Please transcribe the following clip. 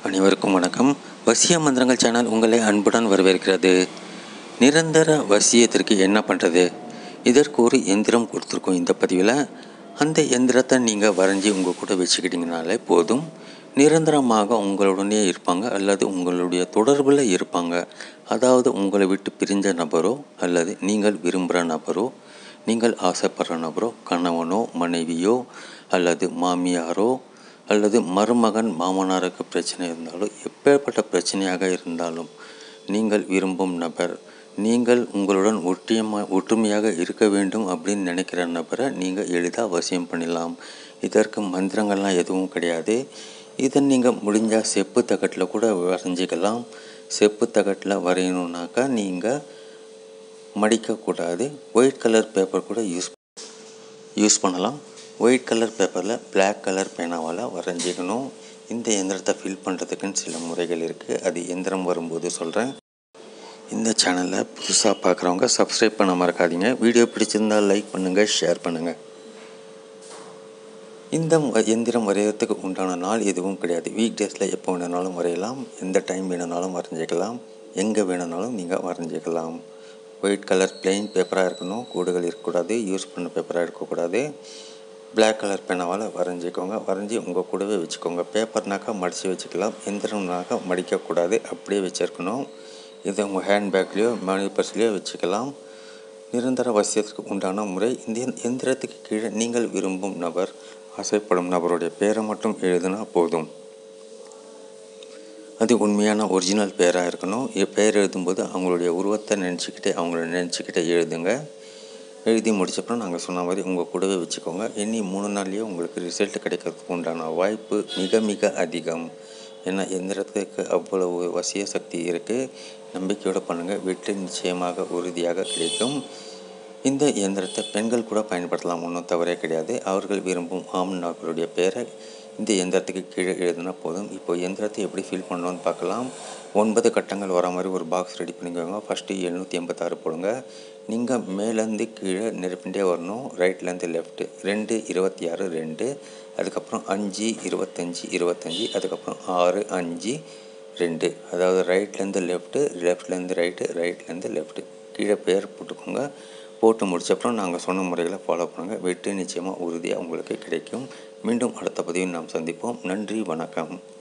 அனைவருக்கும் வணக்கம் வசிய மந்திரங்கள் சேனல் உங்களை அன்புடன் வரவேற்கிறது நிரந்தர வசியத்திற்கு என்ன பண்ணுறது இதற்கு ஒரு எந்திரம் கொடுத்துருக்கோம் இந்த பதிவில் அந்த எந்திரத்தை நீங்கள் வரைஞ்சி உங்கள் கூட வச்சுக்கிட்டிங்கனாலே போதும் நிரந்தரமாக உங்களுடனே இருப்பாங்க அல்லது உங்களுடைய தொடர்பில் இருப்பாங்க அதாவது உங்களை விட்டு பிரிஞ்ச நபரோ அல்லது நீங்கள் விரும்புகிற நபரோ நீங்கள் ஆசைப்படுற நபரோ கணவனோ மனைவியோ அல்லது மாமியாரோ அல்லது மருமகன் மாமனாருக்கு பிரச்சனை இருந்தாலும் எப்பேற்பட்ட பிரச்சனையாக இருந்தாலும் நீங்கள் விரும்பும் நபர் நீங்கள் உங்களுடன் ஒற்றியமா ஒற்றுமையாக இருக்க வேண்டும் அப்படின்னு நினைக்கிற நபரை நீங்கள் எளிதாக வசியம் பண்ணிடலாம் இதற்கு மந்திரங்கள்லாம் எதுவும் கிடையாது இதை நீங்கள் முடிஞ்சால் செப்பு தகட்டில் கூட வரைஞ்சிக்கலாம் செப்பு தகட்டில் வரையணுன்னாக்கா நீங்கள் மடிக்கக்கூடாது ஒயிட் கலர் பேப்பர் கூட யூஸ் யூஸ் பண்ணலாம் ஒயிட் கலர் பேப்பரில் Black கலர் பேனாவால் வரைஞ்சிக்கணும் இந்த எந்திரத்தை ஃபில் பண்ணுறதுக்குன்னு சில முறைகள் இருக்குது அது எந்திரம் வரும்போது சொல்கிறேன் இந்த சேனலை புதுசாக பார்க்குறவங்க சப்ஸ்கிரைப் பண்ண மறக்காதீங்க வீடியோ பிடிச்சிருந்தால் லைக் பண்ணுங்கள் ஷேர் பண்ணுங்கள் இந்த ம- எந்திரம் வரைகிறதுக்கு உண்டான நாள் எதுவும் கிடையாது வீக் டேஸில் எப்போ வேணுனாலும் வரையலாம் எந்த டைம் வேணுனாலும் வரைஞ்சிக்கலாம் எங்கே வேணுனாலும் நீங்கள் வரைஞ்சிக்கலாம் ஒயிட் கலர் பிளெயின் பேப்பராக இருக்கணும் கூடுகள் இருக்கக்கூடாது யூஸ் பண்ண பேப்பராக இருக்கக்கூடாது Black கலர் பேனாவால் வரைஞ்சிக்கோங்க வரைஞ்சி உங்கள் கூடவே வச்சுக்கோங்க பேப்பர்னாக்கா மடித்து வச்சுக்கலாம் எந்திரம்னாக்கா மடிக்கக்கூடாது அப்படியே வச்சுருக்கணும் இதை உங்கள் ஹேண்ட்பேக்லேயோ மணி பர்ஸ்லேயோ வச்சுக்கலாம் நிரந்தர வசியத்திற்கு உண்டான முறை இந்த எந்- எந்திரத்துக்கு கீழே நீங்கள் விரும்பும் நபர் ஆசைப்படும் நபருடைய பெயரை மட்டும் எழுதினா போதும் அது உண்மையான ஒரிஜினல் பேராக இருக்கணும் எ- பெயர் எழுதும்போது அவங்களுடைய உருவத்தை நினச்சிக்கிட்டே அவங்கள நினச்சிக்கிட்டே எழுதுங்க எழுதி முடிச்சப்பறம் நாங்கள் சொன்ன மாதிரி உங்கள் கூடவே வச்சுக்கோங்க இனி மூணு நாள்லேயே உங்களுக்கு ரிசல்ட் கிடைக்கிறதுக்கு உண்டான வாய்ப்பு மிக மிக அதிகம் ஏன்னா எந்திரத்துக்கு அவ்வளவு வசிய சக்தி இருக்குது நம்பிக்கையோடு பண்ணுங்கள் வெற்றி நிச்சயமாக உறுதியாக கிடைக்கும் இந்த இயந்திரத்தை பெண்கள் கூட பயன்படுத்தலாம் ஒன்றும் தவறே கிடையாது அவர்கள் விரும்பும் ஆம் நபருடைய பேரை இந்த எந்திரத்துக்கு கீழே எழுதினா போதும் இப்போ எந்திரத்தை எப்படி ஃபில் பண்ணணும்னு பார்க்கலாம் ஒன்பது கட்டங்கள் வர மாதிரி ஒரு பாக்ஸ் ரெடி பண்ணிக்கோங்க ஃபஸ்ட்டு எழுநூற்றி எண்பத்தாறு போடுங்க நீங்கள் மேலேருந்து கீழே நிரப்பிண்டே வரணும் ரைட்லேருந்து லெஃப்ட்டு ரெண்டு இருபத்தி ஆறு ரெண்டு அதுக்கப்புறம் அஞ்சு இருபத்தஞ்சி இருபத்தஞ்சி அதுக்கப்புறம் ஆறு அஞ்சு ரெண்டு அதாவது ரைட்லேருந்து லெஃப்ட்டு லெஃப்ட்லேருந்து ரைட்டு ரைட்லேருந்து லெஃப்ட்டு கீழே பேர் போட்டுக்கோங்க போட்டு முடிச்சப்புறம் நாங்கள் சொன்ன முறைகளை ஃபாலோ பண்ணுங்கள் வெற்றி நிச்சயமாக உறுதியாக உங்களுக்கு கிடைக்கும் மீண்டும் அடுத்த பதிவில் நாம் சந்திப்போம் நன்றி வணக்கம்